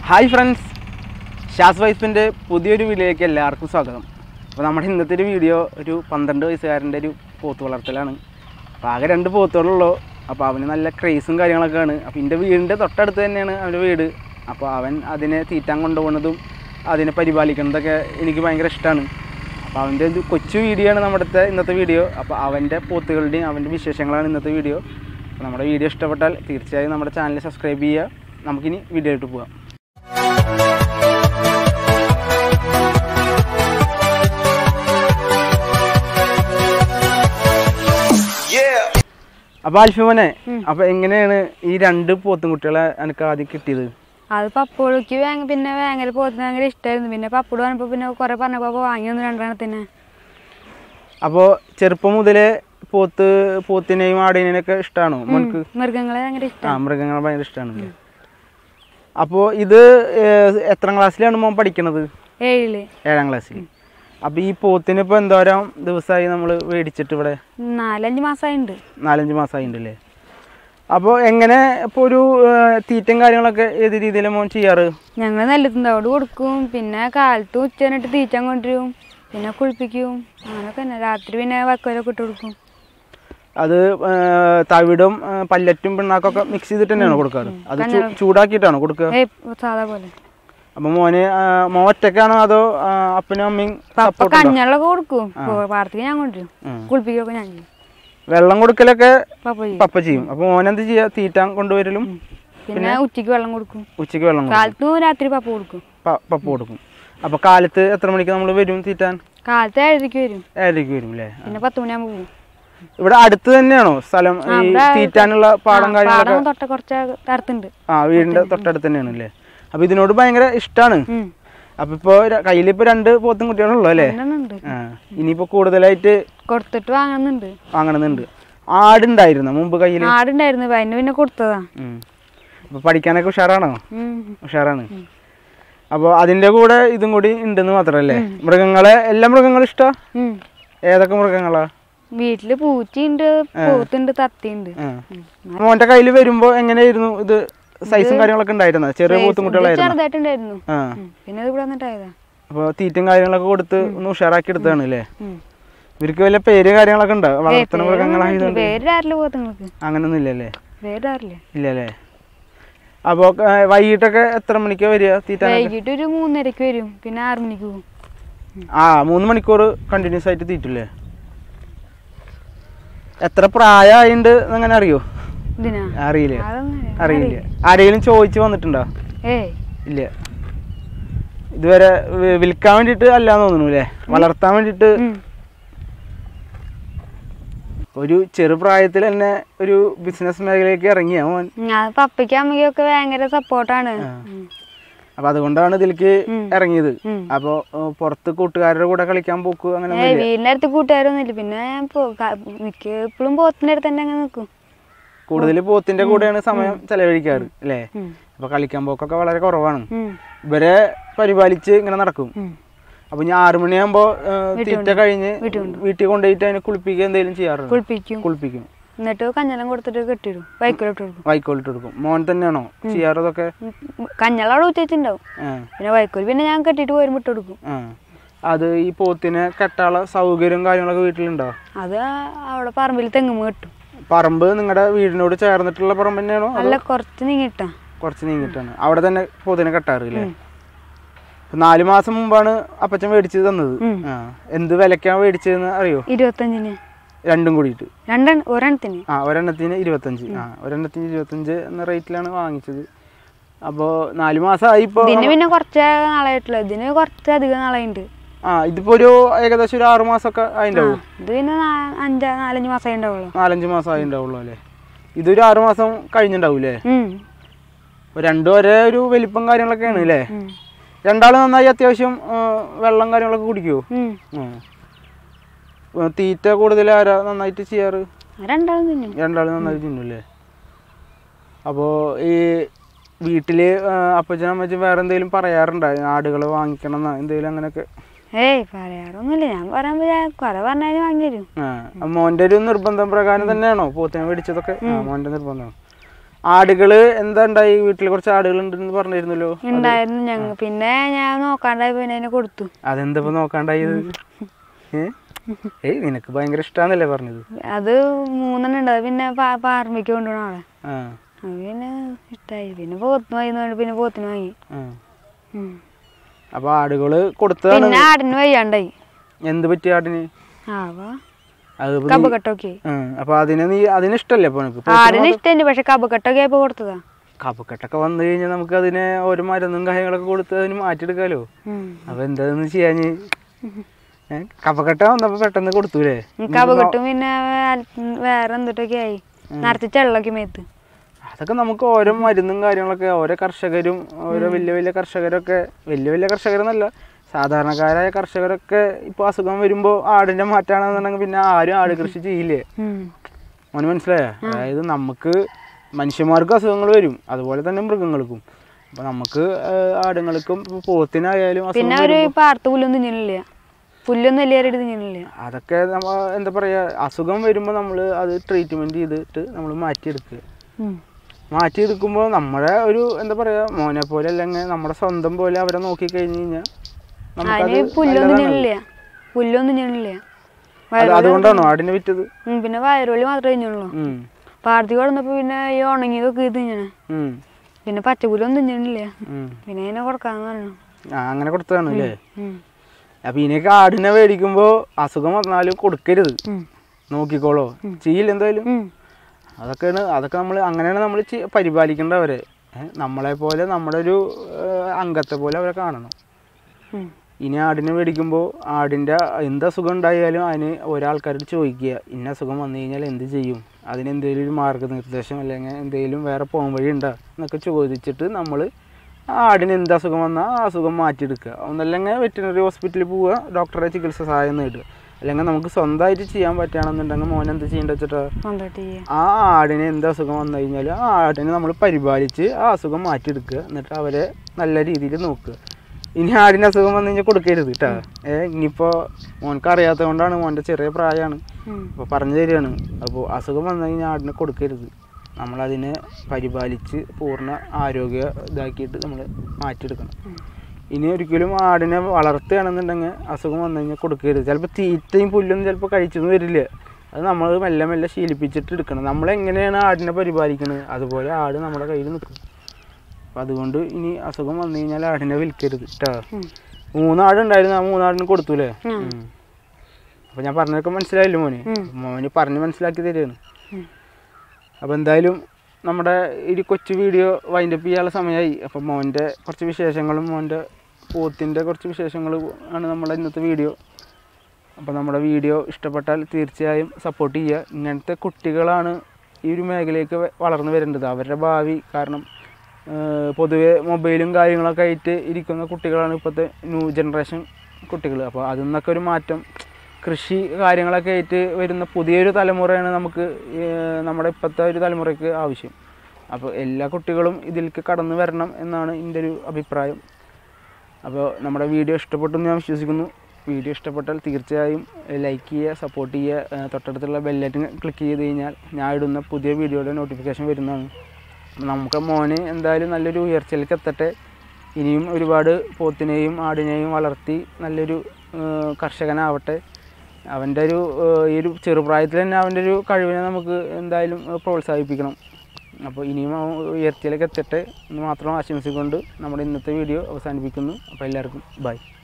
Hi friends ഷാസ് വൈഫിൻ്റെ പുതിയൊരു വീഡിയോയിലേക്ക് എല്ലാവർക്കും സ്വാഗതം അപ്പോൾ നമ്മുടെ ഇന്നത്തെ ഒരു വീഡിയോ ഒരു പന്ത്രണ്ട് വയസ്സുകാരൻ്റെ ഒരു പോത്ത് വളർത്തലാണ് അപ്പോൾ ആകെ രണ്ട് പോത്തുകളുള്ളൂ അപ്പോൾ അവന് നല്ല ക്രേസും കാര്യങ്ങളൊക്കെയാണ് അപ്പോൾ എൻ്റെ വീടിൻ്റെ തൊട്ടടുത്ത് തന്നെയാണ് അവൻ്റെ വീട് അപ്പോൾ അവൻ അതിനെ തീറ്റാൻ കൊണ്ടുപോകുന്നതും അതിനെ പരിപാലിക്കുന്നതൊക്കെ എനിക്ക് ഭയങ്കര ഇഷ്ടമാണ് അപ്പോൾ അവൻ്റെ ഒരു കൊച്ചു വീഡിയോ ആണ് നമ്മുടെ ഇന്നത്തെ വീഡിയോ അപ്പോൾ അവൻ്റെ പോത്തുകളുടെയും അവൻ്റെ വിശേഷങ്ങളാണ് ഇന്നത്തെ വീഡിയോ അപ്പോൾ നമ്മുടെ വീഡിയോ ഇഷ്ടപ്പെട്ടാൽ തീർച്ചയായും നമ്മുടെ ചാനൽ സബ്സ്ക്രൈബ് ചെയ്യുക നമുക്കിനി വീഡിയോ ആയിട്ട് പോകാം അപ്പൊ അൽഫിമോനെ അപ്പൊ എങ്ങനെയാണ് ഈ രണ്ട് പോത്തും കുട്ടികളെ എനിക്ക് ആദ്യം കിട്ടിയത് അത് പപ്പോളിക്ക് വേങ്ങ പിന്നെ ഭയങ്കര പോത്തിന് ഭയങ്കര ഇഷ്ടമായിരുന്നു പിന്നെ പപ്പോട് പറഞ്ഞപ്പോൾ പിന്നെ കുറെ പറഞ്ഞപ്പോൾ വാങ്ങി വന്നു രണ്ടെണ്ണത്തിന് അപ്പോൾ ചെറുപ്പം മുതലേ പോത്ത് പോത്തിനെയും ആടിനെയും ഒക്കെ ഇഷ്ടമാണോ മോൻക്ക് മൃഗങ്ങളെ ഭയങ്കര ആ ഇഷ്ടമാണ് മൃഗങ്ങളെ ഭയങ്കര ഇഷ്ടമാണ് അപ്പോൾ ഇത് ഏഹ്, എത്രാം ക്ലാസ്സിലാണ് മോൻ പഠിക്കണത് ഏഴില് ഏഴാം ക്ലാസ്സിൽ അപ്പോൾ ഈ പോത്തിന് ഇപ്പോൾ എന്തോരം ദിവസമായി നമ്മൾ മേടിച്ചിട്ട് ഇവിടെ നാലഞ്ച് മാസമായിട്ടുണ്ട് നാലഞ്ച് മാസമായിട്ടുണ്ടല്ലേ അപ്പോൾ എങ്ങനെ ഇപ്പോൾ ഒരു ഏഹ്, തീറ്റയും കാര്യങ്ങളൊക്കെ ഏത് രീതിയിലാണ് മോൻ ചെയ്യാറ് ഞങ്ങൾ നെല്ലത്തിന്തോട് കൊടുക്കും പിന്നെ കാലത്ത് ഉച്ചനിട്ട് തീറ്റാൻ കൊണ്ടുവരും പിന്നെ കുളിപ്പിക്കും അങ്ങനെയൊക്കെ തന്നെ രാത്രി പിന്നെ വക്കോലൊക്കെ ഇട്ട് കൊടുക്കും അത് ഏഹ്, തവിടും ഏഹ്, പല്ലറ്റും പിണ്ണാക്കൊക്കെ മിക്സ് ചെയ്തിട്ട് തന്നെയാണോ കൊടുക്കാറ് അത് ചൂ- ചൂടാക്കിയിട്ടാണോ കൊടുക്കുക ഏയ് സാധാ പോലെ അപ്പോൾ മോന് ഏഹ്, മോൻ ഒറ്റയ്ക്കാണോ അതോ ഏഹ്, അപ്പനും അമ്മയും പപ്പ സപ്പോർട്ട് കഞ്ഞളൊക്കെ കൊടുക്കും പാടത്തേക്ക് ഞാൻ കൊണ്ടുവരും ഉം. കുളിപ്പിക്കുകയൊക്കെ ഞാൻ ചെയ്യും വെള്ളം കൊടുക്കലൊക്കെ പപ്പ ചെയ്യും പപ്പ ചെയ്യും അപ്പോൾ മോനെന്ത് ചെയ്യുക തീറ്റാൻ കൊണ്ടുവരലും പിന്നെ ഉച്ചയ്ക്ക് വെള്ളം കൊടുക്കും ഉച്ചയ്ക്ക് വെള്ളം കൊടുക്കും കാലത്തും രാത്രി പപ്പ കൊടുക്കും പ- പപ്പ കൊടുക്കും അപ്പോൾ കാലത്ത് എത്ര മണിക്ക് നമ്മൾ വരും തീറ്റാൻ കാലത്ത് ഏഴരയ്ക്ക് വരും ഏഴരയ്ക്ക് വരും അല്ലേ പിന്നെ പത്ത് മണിയാകുമ്പോൾ പോകും ഇവിടെ അടുത്ത് തന്നെയാണോ സ്ഥലം ഈ ഇവിടെ തീറ്റാനുള്ള പാടം കാര്യങ്ങളൊക്കെ പാടം തൊട്ട കുറച്ച് അടുത്തുണ്ട് ആ വീടിന്റെ തൊട്ടടുത്ത് തന്നെയാണ് അല്ലേ അപ്പൊ ഇതിനോട് ഭയങ്കര ഇഷ്ടമാണ് ഉം. അപ്പൊ ഇപ്പൊ കയ്യിലിപ്പോ രണ്ട് പോത്തും കുട്ടികളുള്ളൂ അല്ലേ രണ്ടെണ്ണമുണ്ട് ആ ഇനിയിപ്പോ കൂടുതലായിട്ട് കൊടുത്തിട്ട് വാങ്ങുന്നുണ്ട് വാങ്ങണമെന്നുണ്ട് ആടുണ്ടായിരുന്നു മുമ്പ് കയ്യിൽ ആടുണ്ടായിരുന്നു ഇപ്പൊ അതിന് പിന്നെ കൊടുത്തതാ അപ്പൊ പഠിക്കാനൊക്കെ ഉഷാറാണോ ഉം. ഉഷാറാണ് അപ്പോൾ അതിന്റെ കൂടെ ഇതും കൂടി ഉണ്ടെന്ന് മാത്രല്ലേ മൃഗങ്ങളെ എല്ലാ മൃഗങ്ങളും ഇഷ്ടാ ഉം. ഏതൊക്കെ മൃഗങ്ങളാ വീട്ടില് പൂച്ചയുണ്ട് പോത്തുണ്ട് തത്തിയുണ്ട് ആ. മോന്റെ കയ്യിൽ വരുമ്പോ എങ്ങനെയായിരുന്നു ഇത് സൈസും കാര്യങ്ങളൊക്കെ ഉണ്ടായിരുന്ന ചെറിയ പോത്തും കുട്ടികളായിരുന്നു ചെറുതായിട്ടുണ്ടായിരുന്നു ആ ഉം. പിന്നെ ഇത് ഇവിടെ വന്നിട്ടായതാ അപ്പോൾ തീറ്റും കാര്യങ്ങളൊക്കെ കൊടുത്ത് ഒന്ന് ഉഷാറാക്കി എടുത്താണ് അല്ലേ ഉം. ഇവർക്ക് വല്ല പേര് കാര്യങ്ങളൊക്കെ ഉണ്ടോ വളർത്തുന്ന മൃഗങ്ങളായതുകൊണ്ട് പേര് ആരില്ല പോത്തുങ്ങൾക്ക് അങ്ങനൊന്നും ഇല്ലല്ലേ പേര് ആരില്ല ഇല്ലല്ലേ അപ്പോൾ വൈകിട്ടൊക്കെ എത്ര മണിക്കാ വരിക തീറ്റാൻ വൈകിട്ട് ഒരു മൂന്നരക്ക് വരും പിന്നെ ആറു മണിക്ക് പോകും ആ മൂന്ന് മണിക്കൂർ കണ്ടിന്യൂസ് ആയിട്ട് തീറ്റില്ലേ എത്ര പ്രായമായിണ്ട് അങ്ങനെ അറിയോ ഇതിനാ അറിയില്ല അതൊന്നും അറിയില്ല ആരെങ്കിലും ചോദിച്ചു വന്നിട്ടുണ്ടോ ഏയ് ഇല്ല ഇതുവരെ വി- വിൽക്കാൻ വേണ്ടിയിട്ട് അല്ലാന്ന് തോന്നുന്നു അല്ലേ വളർത്താൻ വേണ്ടിയിട്ട് ഉം. ഒരു ചെറുപ്രായത്തിൽ തന്നെ ഒരു ബിസിനസ് മേഖലയിലേക്ക് ഇറങ്ങിയ മോൻ ഞാൻ പപ്പയ്ക്കും അമ്മയ്ക്കും ഒക്കെ ഭയങ്കര സപ്പോർട്ടാണ് അപ്പൊ അതുകൊണ്ടാണ് ഇതിലേക്ക് ഉം. ഇറങ്ങിയത് ഉം. അപ്പൊ ഏഹ്, പുറത്ത് കൂട്ടുകാരുടെ കൂടെ കളിക്കാൻ പോക്ക് അങ്ങനെ ഏയ് വീടിന്റെ അടുത്ത് കൂട്ടുകാരൊന്നും ഇല്ല പിന്നെ ഞാൻ പോ- ക- മിക്ക എപ്പോഴും പോത്തിന്റെ അടുത്ത് തന്നെ അങ്ങനെ നിൽക്കും കൂടുതൽ പോത്തിന്റെ കൂടെയാണ് സമയം ചെലവഴിക്കാറ് അല്ലേ ഉം. അപ്പൊ കളിക്കാൻ പോക്കൊക്കെ വളരെ കുറവാണ് ഉം. ഇവരെ പരിപാലിച്ച് ഇങ്ങനെ നടക്കും ഉം. അപ്പൊ ഞാൻ ആറു മണിയാകുമ്പോ ഏഹ്, തീറ്റ കഴിഞ്ഞ് വീട്ടിൽ കൊണ്ടുപോയിട്ട് അതിനെ കുളിപ്പിക്കുക എന്തെങ്കിലും ചെയ്യാറുണ്ട് കുളിപ്പിക്കും കുളിപ്പിക്കും എന്നിട്ട് കഞ്ഞലം കൊടുത്തിട്ട് കെട്ടിടും വൈക്കോലിട്ട് കൊടുക്കും വൈക്കോലിട്ട് കൊടുക്കും മോൻ തന്നെയാണോ ചെയ്യാറ് ഇതൊക്കെ കഞ്ഞളം അവിടെ ഉച്ചിട്ടുണ്ടാവും ആ പിന്നെ വൈക്കോൽ പിന്നെ ഞാൻ കെട്ടിട്ട് പോരുമ്പോൾ ഇട്ട് കൊടുക്കും ആ അത് ഈ പോത്തിനെ കെട്ടാനുള്ള സൗകര്യവും കാര്യങ്ങളൊക്കെ വീട്ടിലുണ്ടോ അത് അവിടെ പറമ്പിൽ തെങ്ങുമ്പ് കെട്ടും പറമ്പ് നിങ്ങളുടെ വീടിനോട് ചേർന്നിട്ടുള്ള പറമ്പ് തന്നെയാണോ നല്ല കുറച്ച് നീങ്ങിട്ടാ കുറച്ച് നീങ്ങിട്ടാണ് അവിടെ തന്നെ പോത്തിനെ കെട്ടാറ് അല്ലേ ഇപ്പൊ നാല് മാസം മുമ്പാണ് അപ്പച്ചൻ മേടിച്ച് തന്നത് ഉം. ആ എന്ത് വിലക്കാണ് മേടിച്ചതെന്ന് അറിയോ ഇരുപത്തഞ്ചിന് രണ്ടും കൂടിയിട്ട് രണ്ടെണ്ണം ഒരെണ്ണത്തിന് ആ ഒരെണ്ണത്തിന് ഇരുപത്തഞ്ച് ആ ഒരെണ്ണത്തിന് ഇരുപത്തഞ്ച് എന്ന റേറ്റിലാണ് വാങ്ങിച്ചത് അപ്പോൾ നാല് മാസമായി ഇപ്പോൾ ഇതിന് പിന്നെ കുറച്ച് നാളായിട്ടുള്ള ഇതിന് കുറച്ച് അധികം നാളായിട്ടുണ്ട് ആ ഇതിപ്പോ ഒരു ഏകദേശം ഒരു ആറ് മാസമൊക്കെ ആയിണ്ടാവും ഇത് പിന്നെ നാ- അഞ്ചാ നാലഞ്ച് മാസമേ ഉണ്ടാവുള്ളൂ നാലഞ്ച് മാസം ആയിണ്ടാവുള്ളൂ അല്ലേ ഇതൊരു ആറ് മാസം കഴിഞ്ഞിട്ടുണ്ടാവൂലേ ഉം. അപ്പോൾ രണ്ടും ഒരേ ഒരു വലിപ്പം കാര്യങ്ങളൊക്കെയാണ് അല്ലേ ഉം. രണ്ടാൾ നന്നായി അത്യാവശ്യം ആ, വെള്ളം കാര്യങ്ങളൊക്കെ കുടിക്കുമോ ഉം. ഉം. ആ, തീറ്റ കൂടുതൽ ആരാ നന്നായിട്ട് ചെയ്യാറ് രണ്ടാളും തിന്നും രണ്ടാൾ നന്നായിട്ട് തിന്നൂല്ലേ അപ്പോൾ ഈ വീട്ടിൽ അപ്പച്ചനും അമ്മച്ചും വേറെ എന്തെങ്കിലും പറയാറുണ്ടോ ആടുകൾ വാങ്ങിക്കണം എന്നോ എന്തെങ്കിലും അങ്ങനെയൊക്കെ ഏയ് പറയാറൊന്നുമില്ല ഞാൻ പറയുമ്പോ ഞാൻ കുറെ പറഞ്ഞാലും വാങ്ങി തരും ആ മോൻ്റെ ഒരു നിർബന്ധം പ്രകാരം തന്നെയാണോ പോത്തിനെ മേടിച്ചതൊക്കെ ആ മോൻ്റെ നിർബന്ധം ആടുകള് എന്താ ഉണ്ടായി വീട്ടിൽ കുറച്ച് ആടുകൾ ഉണ്ടെന്ന് പറഞ്ഞിരുന്നല്ലോ ഉണ്ടായിരുന്നു ഞങ്ങൾ പിന്നെ ഞാൻ നോക്കാണ്ടായി പിന്നെ അതിനെ കൊടുത്തു അതെന്താ ഇപ്പൊ നോക്കാണ്ടായത് ഏ? ഏയ് നിനക്ക് ഭയങ്കര ഇഷ്ടാന്നല്ലേ പറഞ്ഞത് അത് മൂന്നെണ്ണം ഉണ്ട് അത് പിന്നെ പാ- പാർമിക്ക് കൊണ്ടുപോകണം അവിടെ ആ അത് പിന്നെ ഇഷ്ടമായി പിന്നെ പോത്തിന് വാങ്ങി എന്ന് പറഞ്ഞിട്ട് പിന്നെ പോത്തിന് വാങ്ങി ആ. ഉം. അപ്പൊ ആടുകള് കൊടുത്തതാണ് പിന്നെ ആടിന് വയ്യാണ്ടായി എന്ത് പറ്റിയ ആടിന് ആവാ അത് ഇപ്പൊ നീ- കബക്കെട്ടൊക്കെ ആ, അപ്പൊ അതിന് നീ അതിന് ഇഷ്ടല്ലേ അപ്പൊ നിനക്ക് ആടിന് ഇഷ്ടമുണ്ട് പക്ഷെ കബക്കെട്ടൊക്കെ ആയപ്പോ കൊടുത്തതാ കപക്കെട്ടൊക്കെ വന്നു കഴിഞ്ഞാൽ നമുക്ക് അതിനെ ഓരോ മരുന്നും കാര്യങ്ങളൊക്കെ കൊടുത്ത് അതിന് മാറ്റിയെടുക്കാലോ ഉം. അപ്പൊ എന്താന്ന് ചെയ്യാഞ്ഞ് ഏ കപക്കെട്ട വന്നപ്പോ പെട്ടെന്ന് കൊടുത്തൂലേ കബക്കെട്ടും പിന്നെ വേ- വേറെ എന്തിട്ടൊക്കെ ആയി നിറച്ച് ചെള്ളൊക്കെ മേത്ത് അതൊക്കെ നമുക്ക് ഓരോ മരുന്നും കാര്യങ്ങളൊക്കെ ഓരോ കർഷകരും ഓരോ വലിയ വലിയ കർഷകരൊക്കെ വലിയ വലിയ കർഷകരെന്നല്ല സാധാരണക്കാരായ കർഷകരൊക്കെ ഇപ്പോൾ അസുഖം വരുമ്പോൾ ആടിൻ്റെ മാറ്റാണെന്നുണ്ടെങ്കിൽ പിന്നെ ആരും ആട് കൃഷി ചെയ്യില്ലേ ഉം. മോന് മനസ്സിലായോ അതായത് നമുക്ക് മനുഷ്യന്മാർക്കും അസുഖങ്ങൾ വരും അതുപോലെ തന്നെ മൃഗങ്ങൾക്കും അപ്പോൾ നമുക്ക് ആ, ആടുങ്ങൾക്കും ഇപ്പൊ പോത്തിനായാലും അസുഖം പിന്നെ ഒരു പാർത്ത് പുല്ലൊന്നും തിന്നില്ല പുല്ലൊന്നും എല്ലാവരും തിന്നില്ല അതൊക്കെ നമ്മ എന്താ പറയുക അസുഖം വരുമ്പോൾ നമ്മൾ അത് ട്രീറ്റ്മെൻറ്റ് ചെയ്തിട്ട് നമ്മൾ മാറ്റിയെടുക്കുക മാറ്റിയെടുക്കുമ്പോൾ നമ്മുടെ ഒരു എന്താ പറയുക മോനെ പോലെ അല്ലെങ്കിൽ നമ്മുടെ സ്വന്തം പോലെ അവരെ നോക്കി കഴിഞ്ഞ് കഴിഞ്ഞാൽ അതിന് പുല്ലൊന്നും തിന്നില്ല പുല്ലൊന്നും തിന്നില്ല അത് അതുകൊണ്ടാണോ ആടിനെ വിറ്റത് ഉം, പിന്നെ വയറുള്ളി മാത്രമേ തിന്നുള്ളൂ ഉം. പാർത്തി കൊടുന്നപ്പോ പിന്നെ ഈ ഉണങ്ങിയതൊക്കെ ഇത് തിന്നണേ ഉം. പിന്നെ പച്ചപ്പുല്ലൊന്നും തിന്നണില്ല ഉം. പിന്നെ അതിനെ കൊടുക്കാന്ന് പറഞ്ഞു ആ അങ്ങനെ കൊടുത്തതാണ് അല്ലേ ഉം. അപ്പം ഇതിനൊക്കെ ആടിനെ മേടിക്കുമ്പോൾ അസുഖം വന്നാലും കൊടുക്കരുത് ഉം. നോക്കിക്കോളോ ചെയ്യില്ല എന്തായാലും ഉം. അതൊക്കെയാണ് അതൊക്കെ നമ്മൾ അങ്ങനെയാണ് നമ്മൾ പരിപാലിക്കേണ്ടവരെ ഏ, നമ്മളെ പോലെ നമ്മുടെ ഒരു ഏഹ്, അംഗത്തെ പോലെ അവരെ കാണണം ഉം. ഇനി ആടിനെ മേടിക്കുമ്പോൾ ആടിൻ്റെ എന്ത് അസുഖം ഉണ്ടായാലും അതിന് ഒരാൾക്കാരോട് ചോദിക്കുക ഇന്ന അസുഖം വന്നു കഴിഞ്ഞാൽ എന്ത് ചെയ്യും അതിന് എന്തെങ്കിലും ഒരു മാർഗ്ഗനിർദ്ദേശം അല്ലെങ്കിൽ എന്തെങ്കിലും വേറെ പോകാൻ വഴി ഉണ്ടോ എന്നൊക്കെ ചോദിച്ചിട്ട് നമ്മൾ ആടിന് എന്ത് അസുഖം വന്നാൽ ആ അസുഖം മാറ്റിയെടുക്കുക ഒന്നല്ലെങ്കിൽ വെറ്റിനറി ഹോസ്പിറ്റലിൽ പോവുക ഡോക്ടറെ ചികിത്സ സഹായം നേടുക അല്ലെങ്കിൽ നമുക്ക് സ്വന്തമായിട്ട് ചെയ്യാൻ പറ്റുകയാണെന്നുണ്ടെങ്കിൽ മോൻ എന്ത് ചെയ്യേണ്ടത് വെച്ചിട്ടാ സ്വന്തമായിട്ട് ചെയ്യാം ആ ആടിന് എന്ത് അസുഖം വന്നു കഴിഞ്ഞാൽ ആ ആടിനെ നമ്മൾ പരിപാലിച്ച് ആ അസുഖം മാറ്റിയെടുക്കുക എന്നിട്ട് അവരെ നല്ല രീതിയിൽ നോക്കുക ഇനി ആടിന് അസുഖം വന്നു കഴിഞ്ഞാൽ കൊടുക്കരുത് കേട്ടോ ഏ ഇനിയിപ്പോൾ മോൻക്ക് അറിയാത്തത് കൊണ്ടാണ് മോൻ്റെ ചെറിയ പ്രായമാണ് ഉം. അപ്പോൾ പറഞ്ഞു തരികയാണ് അപ്പോൾ അസുഖം വന്നു കഴിഞ്ഞാൽ ആടിനെ കൊടുക്കരുത് നമ്മളതിനെ പരിപാലിച്ച് പൂർണ്ണ ആരോഗ്യ ഇതാക്കിയിട്ട് നമ്മൾ മാറ്റിയെടുക്കണം ഇനി ഒരിക്കലും ആടിനെ വളർത്തുകയാണെന്നുണ്ടെങ്കിൽ അസുഖം വന്നു കഴിഞ്ഞാൽ കൊടുക്കരുത് ചിലപ്പോൾ തീറ്റയും പുല്ലൊന്നും ചിലപ്പോൾ കഴിച്ചൊന്നും വരില്ല അത് നമ്മൾ മെല്ലെ മെല്ലെ ശീലിപ്പിച്ചിട്ട് എടുക്കണം നമ്മളെങ്ങനെയാണ് ആടിനെ പരിപാലിക്കുന്നത് അതുപോലെ ആട് നമ്മുടെ കയ്യിൽ നിൽക്കും അപ്പം അതുകൊണ്ട് ഇനി അസുഖം വന്നു കഴിഞ്ഞാൽ ആടിനെ വിൽക്കരുത് കേട്ടോ ഉം. മൂന്നാടുണ്ടായിരുന്നു ആ മൂന്നാടിന് കൊടുത്തൂലേ ഉം. അപ്പം ഞാൻ പറഞ്ഞതൊക്കെ മനസ്സിലായില്ലേ മോന് ഉം. മോന് പറഞ്ഞ് മനസ്സിലാക്കി തരികയാണ് ഉം. അപ്പോൾ എന്തായാലും നമ്മുടെ ഈ കൊച്ചു വീഡിയോ വൈൻഡപ്പ് ചെയ്യാനുള്ള സമയമായി അപ്പം മോൻ്റെ കുറച്ച് വിശേഷങ്ങളും മോൻ്റെ പോത്തിൻ്റെ കുറച്ച് വിശേഷങ്ങളും ആണ് നമ്മുടെ ഇന്നത്തെ വീഡിയോ അപ്പോൾ നമ്മുടെ വീഡിയോ ഇഷ്ടപ്പെട്ടാൽ തീർച്ചയായും സപ്പോർട്ട് ചെയ്യുക ഇങ്ങനത്തെ കുട്ടികളാണ് ഈ ഒരു മേഖലയ്ക്ക് വ- വളർന്നു വരേണ്ടത് അവരുടെ ഭാവി കാരണം ഏഹ്, പൊതുവെ മൊബൈലും കാര്യങ്ങളൊക്കെ ആയിട്ട് ഇരിക്കുന്ന കുട്ടികളാണ് ഇപ്പോഴത്തെ ന്യൂ ജനറേഷൻ കുട്ടികൾ അപ്പോൾ അതിൽ നിന്നൊക്കെ ഒരു മാറ്റം കൃഷി കാര്യങ്ങളൊക്കെ ആയിട്ട് വരുന്ന പുതിയൊരു തലമുറയാണ് നമുക്ക് ഏഹ്, നമ്മുടെ ഇപ്പോഴത്തെ ഒരു തലമുറയ്ക്ക് ആവശ്യം അപ്പോൾ എല്ലാ കുട്ടികളും ഇതിലേക്ക് കടന്നു വരണം എന്നാണ് എൻ്റെ ഒരു അഭിപ്രായം അപ്പോൾ നമ്മുടെ വീഡിയോ ഇഷ്ടപ്പെട്ടു എന്ന് ഞാൻ വിശ്വസിക്കുന്നു വീഡിയോ ഇഷ്ടപ്പെട്ടാൽ തീർച്ചയായും ലൈക്ക് ചെയ്യുക സപ്പോർട്ട് ചെയ്യുക ഏഹ് തൊട്ടടുത്തുള്ള ബെല്ലൈറ്റൻ ക്ലിക്ക് ചെയ്ത് കഴിഞ്ഞാൽ ഞാൻ ഇടുന്ന പുതിയ വീഡിയോയുടെ നോട്ടിഫിക്കേഷൻ വരുന്നതാണ് അപ്പോൾ നമുക്ക് മോന് എന്തായാലും നല്ലൊരു ഉയർച്ചയിലേക്ക് എത്തട്ടെ ഇനിയും ഒരുപാട് പോത്തിനെയും ആടിനെയും വളർത്തി നല്ലൊരു ഏഹ് കർഷകനാവട്ടെ അവൻ്റെ ഒരു ഏഹ് ഈ ഒരു ചെറുപ്രായത്തിൽ തന്നെ അവൻ്റെ ഒരു കഴിവിനെ നമുക്ക് എന്തായാലും ഏഹ് പ്രോത്സാഹിപ്പിക്കണം അപ്പോൾ ഇനിയും അവൻ ഉയർച്ചയിലേക്ക് എത്തട്ടെ എന്ന് മാത്രം ആശംസിച്ചുകൊണ്ട് നമ്മുടെ ഇന്നത്തെ വീഡിയോ അവസാനിപ്പിക്കുന്നു അപ്പോൾ എല്ലാവർക്കും ബൈ